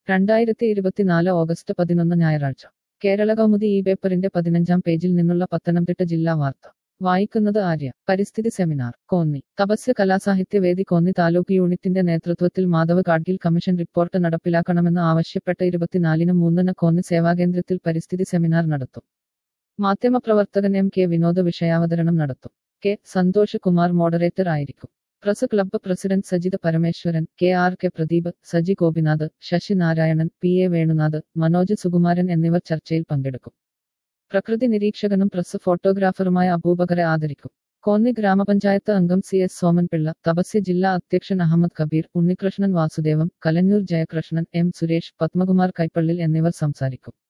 രണ്ടായിരത്തി ഇരുപത്തിനാല് ഓഗസ്റ്റ് പതിനൊന്ന് ഞായറാഴ്ച കേരള കൗമുദി ഈ പേപ്പറിന്റെ പതിനഞ്ചാം പേജിൽ നിന്നുള്ള പത്തനംതിട്ട ജില്ലാ വാർത്ത വായിക്കുന്നത് ആര്യ പരിസ്ഥിതി സെമിനാർ കോന്നി തപസ്യ കലാസാഹിത്യവേദി കോന്നി താലൂക്ക് യൂണിറ്റിന്റെ നേതൃത്വത്തിൽ മാധവ് ഗാഡ്ഗിൽ കമ്മീഷൻ റിപ്പോർട്ട് നടപ്പിലാക്കണമെന്ന് ആവശ്യപ്പെട്ട ഇരുപത്തിനാലിന് മൂന്നിന് കോന്നി സേവാകേന്ദ്രത്തിൽ പരിസ്ഥിതി സെമിനാർ നടത്തും മാധ്യമപ്രവർത്തകൻ എം കെ വിനോദ് വിഷയാവതരണം നടത്തും കെ സന്തോഷ് കുമാർ മോഡറേറ്റർ ആയിരിക്കും press club president Sajith Parameswaran K R K Pradeep Saji Gopinath Sasi Narayanan P A Venunath Manoj Sukumaran എന്നിവർ ചർച്ചയിൽ പങ്കെടുക്കും പ്രകൃതി നിരീക്ഷകനും പ്രസ് ഫോട്ടോഗ്രാഫറുമായ അബൂബക്കറെ ആദരിക്കും കോന്നി ഗ്രാമപഞ്ചായത്ത് അംഗം സി എസ് സോമൻപിള്ള തപസ്യ ജില്ലാ അധ്യക്ഷൻ അഹമ്മദ് കബീർ ഉണ്ണികൃഷ്ണൻ വാസുദേവം കലഞ്ഞൂർ ജയകൃഷ്ണൻ എം സുരേഷ് പത്മകുമാർ കൈപ്പള്ളിൽ എന്നിവർ സംസാരിക്കും